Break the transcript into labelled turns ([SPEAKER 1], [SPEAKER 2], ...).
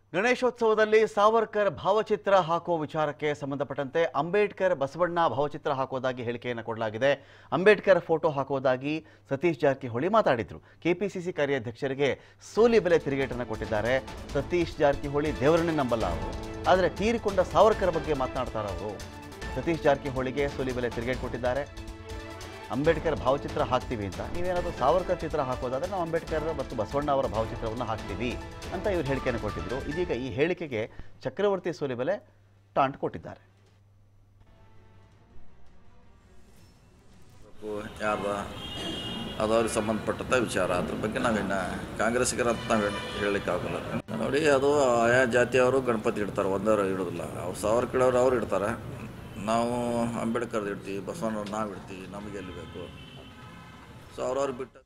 [SPEAKER 1] ಗಣೇಶೋತ್ಸವದಲ್ಲಿ ಸಾವರ್ಕರ್ ಭಾವಚಿತ್ರ ಹಾಕುವ ವಿಚಾರಕ್ಕೆ ಸಂಬಂಧಪಟ್ಟಂತೆ ಅಂಬೇಡ್ಕರ್ ಬಸವಣ್ಣ ಭಾವಚಿತ್ರ ಹಾಕೋದಾಗಿ ಹೇಳಿಕೆಯನ್ನು ಕೊಡಲಾಗಿದೆ ಅಂಬೇಡ್ಕರ್ ಫೋಟೋ ಹಾಕೋದಾಗಿ ಸತೀಶ್ ಜಾರಕಿಹೊಳಿ ಮಾತಾಡಿದ್ರು ಕೆಪಿಸಿಸಿ ಕಾರ್ಯಾಧ್ಯಕ್ಷರಿಗೆ ಸೋಲಿ ಬೆಲೆ ತಿರುಗೇಟನ್ನು ಕೊಟ್ಟಿದ್ದಾರೆ ಸತೀಶ್ ಜಾರಕಿಹೊಳಿ ದೇವರನ್ನೇ ನಂಬಲ್ಲ ಅವರು ಆದರೆ ತೀರಿಕೊಂಡ ಸಾವರ್ಕರ್ ಬಗ್ಗೆ ಮಾತನಾಡ್ತಾರೆ ಅವರು ಸತೀಶ್ ಜಾರಕಿಹೊಳಿಗೆ ಸೋಲಿ ಬೆಲೆ ತಿರುಗೇಟು ಕೊಟ್ಟಿದ್ದಾರೆ ಅಂಬೇಡ್ಕರ್ ಭಾವಚಿತ್ರ ಹಾಕ್ತೀವಿ ಅಂತ ನೀವೇನಾದರೂ ಸಾವರ್ಕರ್ ಚಿತ್ರ ಹಾಕೋದಾದ್ರೆ ನಾವು ಅಂಬೇಡ್ಕರ್ ಮತ್ತು ಬಸವಣ್ಣ ಅವರ ಭಾವಚಿತ್ರವನ್ನು ಹಾಕ್ತೀವಿ ಅಂತ ಇವರು ಹೇಳಿಕೆಯನ್ನು ಕೊಟ್ಟಿದ್ದರು ಇದೀಗ ಈ ಹೇಳಿಕೆಗೆ ಚಕ್ರವರ್ತಿ ಸೂಲಿಬೆಲೆ ಟಾಂಟ್ ಕೊಟ್ಟಿದ್ದಾರೆ
[SPEAKER 2] ಯಾರ್ದ ಅದವ್ರಿಗೆ ಸಂಬಂಧಪಟ್ಟಂಥ ವಿಚಾರ ಅದ್ರ ಬಗ್ಗೆ ನಾವಿನ್ನು ಕಾಂಗ್ರೆಸ್ಸಿಗರ ಅಂತ ನಾವು ಹೇಳಲಿಕ್ಕೆ ಆಗೋಲ್ಲ ನೋಡಿ ಅದು ಆಯಾ ಜಾತಿಯವರು ಗಣಪತಿ ಇಡ್ತಾರೆ ಒಂದವರು ಇಡೋದಿಲ್ಲ ಅವ್ರು ಸಾವಿರ ಕಿಲೋರು ಅವ್ರು ಇಡ್ತಾರೆ ನಾವು ಅಂಬೇಡ್ಕರ್ದು ಇಡ್ತೀವಿ ಬಸವಣ್ಣವ್ರು ನಾವು ಇಡ್ತೀವಿ ನಮಗೆ ಎಲ್ಲಿ ಬೇಕು ಸೊ ಅವ್ರವ್ರು ಬಿಟ್ಟು